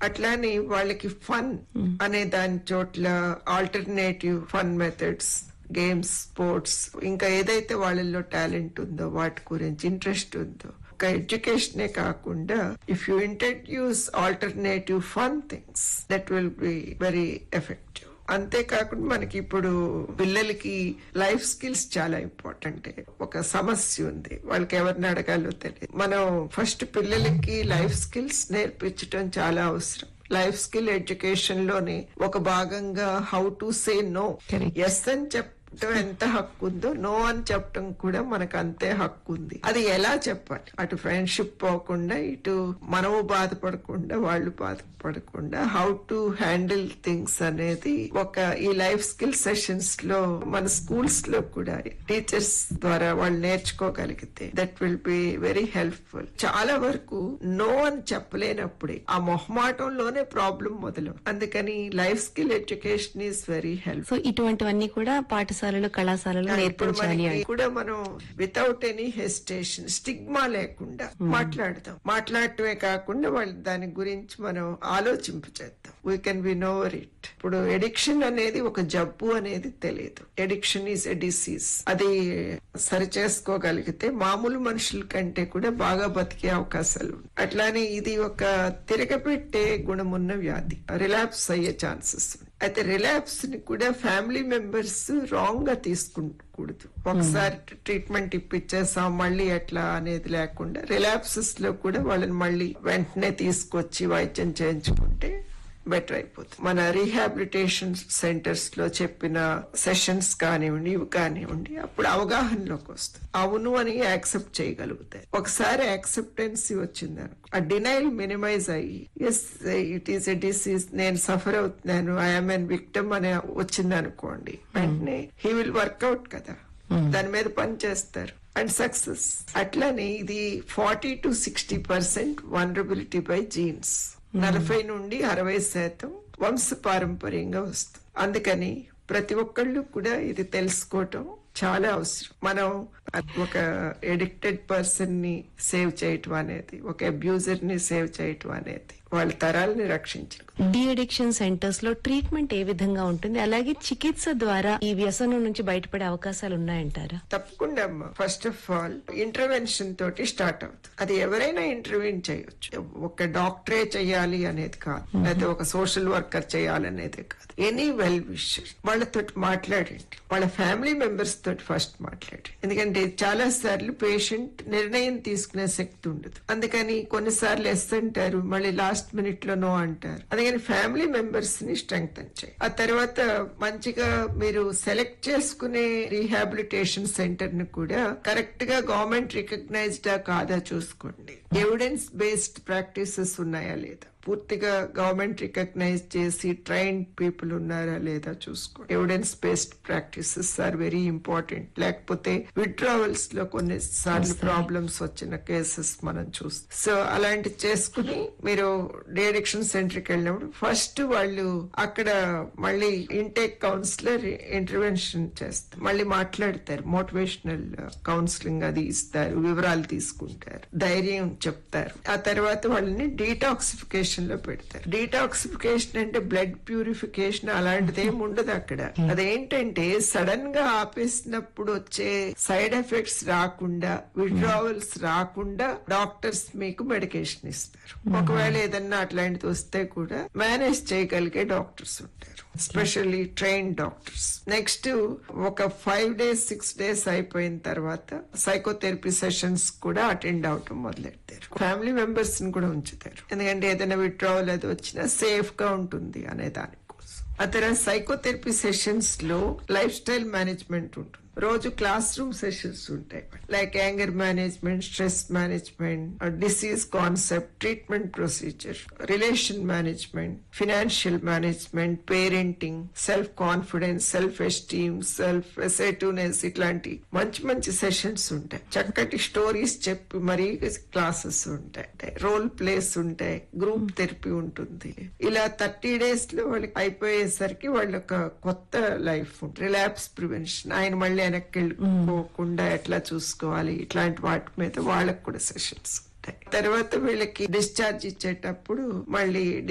అట్లానే వాళ్ళకి ఫన్ అనే దాని చోట్ల alternative fun methods games sports ఇంకా ఏదైతే వాళ్ళల్లో టాలెంట్ ఉందో వాటి గురించి ఇంట్రెస్ట్ ఉందో ఒక ఎడ్యుకేషనే కాకుండా if you introduce alternative fun things that will be very effective అంతేకాకుండా మనకి ఇప్పుడు పిల్లలకి లైఫ్ స్కిల్స్ చాలా ఇంపార్టెంట్ ఒక సమస్య ఉంది వాళ్ళకి ఎవరిని అడగాలో తెలియదు మనం ఫస్ట్ పిల్లలకి లైఫ్ స్కిల్స్ నేర్పించడం చాలా అవసరం లైఫ్ స్కిల్ ఎడ్యుకేషన్ లోని ఒక భాగంగా how to say no Correct. Yes అని చెప్పడం ఎంత హక్కు ఉందో నో అని చెప్పడం కూడా మనకు అంతే హక్కు ఉంది అది ఎలా చెప్పాలి అటు ఫ్రెండ్షిప్ పోకుండా ఇటు మనము బాధపడకుండా వాళ్ళు బాధపడకుండా హౌ టు హ్యాండిల్ థింగ్స్ అనేది ఒక ఈ లైఫ్ స్కిల్ సెషన్స్ లో మన స్కూల్స్ లో కూడా టీచర్స్ ద్వారా వాళ్ళు నేర్చుకోగలిగితే that will be very helpful చాలా వరకు నో అని చెప్పలేనప్పుడే ఆ మొహమాటంలోనే ప్రాబ్లం మొదలు అందుకని life skill education is very help so ఇటువంటివన్నీ కూడా పాఠశాలలు కళాశాలలు ఇప్పుడు నేర్పించాలి మనకి అంటే కూడా మనం వితౌట్ ఎనీ హెసిటేషన్ స్టిగ్మా లేకుండా మాట్లాడదాం మాట్లాడటమే కాకుండా వాళ్ళు దాని గురించి మనం ఆలోచింపచేద్దాం we can be knower it ఇప్పుడు ఎడిక్షన్ అనేది ఒక జబ్బు అనేది తెలియదు ఎడిక్షన్ ఈజ్ ఎ డిసీజ్ అది సరి చేసుకోగలిగితే మామూలు మనుషుల కంటే కూడా బాగా బతికే అవకాశాలు ఉన్నాయి. అట్లానే ఇది ఒక తిరగబెట్టే గుణమున్న వ్యాధి రిలాప్స్ అయ్యే ఛాన్సెస్ ఉన్నాయి అయితే రిలాప్స్ ని కూడా ఫ్యామిలీ మెంబర్స్ రాంగ్ గా తీసుకుంటకూడదు ఒకసారి ట్రీట్మెంట్ ఇప్పించేసాం మళ్ళీ ఎట్లా అనేది లేకుండా రిలాప్సెస్ లో కూడా వాళ్ళని మళ్ళీ వెంటనే తీసుకొచ్చి వైద్యం చేయించుకుంటే బెటర్ అయిపోతుంది మన రీహాబిలిటేషన్ సెంటర్స్ లో చెప్పిన సెషన్స్ కానివ్వండి ఇవి కానివ్వండి అప్పుడు అవగాహనలోకి వస్తుంది అవును అని యాక్సెప్ట్ చేయగలుగుతాయి ఒకసారి యాక్సెప్టెన్సీ వచ్చిందనుకో ఆ డినైల్ మినిమైజ్ అయ్యి yes it is a disease నేను సఫర్ అవుతున్నాను ఐఎమ్ ఎన్ విక్టమ్ అని వచ్చింది అనుకోండి వెంటనే హీ విల్ వర్కౌట్ కదా దాని మీద పని చేస్తారు అండ్ సక్సెస్ అట్లానే ఇది forty to sixty percent vulnerability by genes నలభై నుండి అరవై శాతం వంశ పారంపర్యంగా వస్తుంది అందుకని ప్రతి ఒక్కళ్ళు కూడా ఇది తెలుసుకోవటం చాలా అవసరం మనం ఒక ఎడిక్టెడ్ పర్సన్ ని సేవ్ చేయటం అనేది ఒక అబ్యూజర్ ని సేవ్ చేయటం అనేది వాళ్ళ తరాలని రక్షించడం డి అడిక్షన్ సెంటర్స్ లో ట్రీట్మెంట్ ఏ విధంగా ఉంటుంది అలాగే చికిత్స ద్వారా ఈ వ్యసనం నుంచి బయటపడే అవకాశాలు ఉన్నాయంటారా తప్పకుండా అమ్మా ఫస్ట్ ఆఫ్ ఆల్ ఇంటర్వెన్షన్ తోటి స్టార్ట్ అవుతుంది అది ఎవరైనా ఇంటర్వ్యూన్ చేయొచ్చు ఒక డాక్టరే చేయాలి అనేది కాదు లేదా ఒక సోషల్ వర్కర్ చేయాలనేది కాదు ఎనీ వెల్ విషర్ వాళ్ళతో మాట్లాడండి వాళ్ళ ఫ్యామిలీ మెంబర్స్ తోటి ఫస్ట్ మాట్లాడండి ఎందుకంటే చాలా సార్లు పేషెంట్ నిర్ణయం తీసుకునే శక్తి ఉండదు అందుకని కొన్నిసార్లు ఎస్ అంటారు మళ్ళీ లాస్ట్ మినిట్ లో నో అంటారు అందుకని ఫ్యామిలీ మెంబర్స్ ని స్ట్రెంగ్ చేయి ఆ తర్వాత మంచిగా మీరు సెలెక్ట్ చేసుకునే రీహాబిలిటేషన్ సెంటర్ ని కూడా కరెక్ట్ గా గవర్నమెంట్ రికగ్నైజ్డ్ కాదా చూసుకోండి ఎవిడెన్స్ బేస్డ్ ప్రాక్టీసెస్ ఉన్నాయా లేదా పూర్తిగా గవర్నమెంట్ రికగ్నైజ్ చేసి ట్రైన్ పీపుల్ ఉన్నారా లేదా చూసుకోండి evidence based practices are very important లేకపోతే విత్డ్రావల్స్ లో కొన్ని సార్లు ప్రాబ్లమ్స్ వచ్చిన కేసెస్ మనం చూస్తాం సో అలాంటి చేసుకుని మీరు డైరెక్షన్ సెంటర్ కి వెళ్ళినప్పుడు ఫస్ట్ వాళ్ళు అక్కడ మళ్ళీ ఇంటేక్ కౌన్సిలర్ ఇంటర్వెన్షన్ చేస్తారు మళ్ళీ మాట్లాడతారు మోటివేషనల్ కౌన్సిలింగ్ అది ఇస్తారు వివరాలు తీసుకుంటారు ధైర్యం చెప్తారు ఆ తర్వాత వాళ్ళని డీటాక్సిఫికేషన్ లో పెడతారు డీటాక్సిఫికేషన్ అంటే బ్లడ్ ప్యూరిఫికేషన్ అలాంటిది ఏమి ఉండదు అక్కడ అదేంటంటే సడన్ గా ఆపేసినప్పుడు వచ్చే సైడ్ ఎఫెక్ట్స్ రాకుండా విడ్రావల్స్ రాకుండా డాక్టర్స్ మీకు మెడికేషన్ ఇస్తారు ఒకవేళ ఏదన్నా అట్లాంటిది వస్తే కూడా మేనేజ్ చేయగలిగే డాక్టర్స్ ఉంటారు స్పెషల్లీ ట్రైన్ డాక్టర్స్ నెక్స్ట్ ఒక ఫైవ్ డేస్ సిక్స్ డేస్ అయిపోయిన తర్వాత సైకోథెరపీ సెషన్స్ కూడా అటెండ్ అవటం మొదలెడతారు ఫ్యామిలీ మెంబర్స్ ని కూడా ఉంచుతారు ఎందుకంటే ఏదైనా విత్డ్రావల్ అది వచ్చినా సేఫ్ గా ఉంటుంది అనే దానికోసం ఆ తర్వాత సైకోథెరపీ సెషన్స్ లో లైఫ్ స్టైల్ మేనేజ్మెంట్ ఉంటుంది రోజు క్లాస్ రూమ్ సెషన్స్ ఉంటాయి like anger management stress management disease concept treatment procedure relation management financial management parenting self confidence self esteem self assertiveness ఇట్లాంటి మంచి మంచి సెషన్స్ ఉంటాయి చక్కటి స్టోరీస్ చెప్పి మరీ క్లాసెస్ ఉంటాయి రోల్ ప్లేస్ ఉంటాయి గ్రూప్ థెరపీ ఉంటుంది ఇలా థర్టీ డేస్ లో వాళ్ళకి అయిపోయేసరికి వాళ్ళ ఒక కొత్త లైఫ్ రిలాప్స్ ప్రివెన్షన్ ఆయన మళ్ళీ వెనక్కి వెళ్ళిపోకుండా ఎట్లా చూసుకోవాలి ఇట్లాంటి వాటి మీద వాళ్ళకి కూడా సెషన్స్ ఉంటాయి తర్వాత వీళ్ళకి డిశ్చార్జ్ ఇచ్చేటప్పుడు మళ్ళీ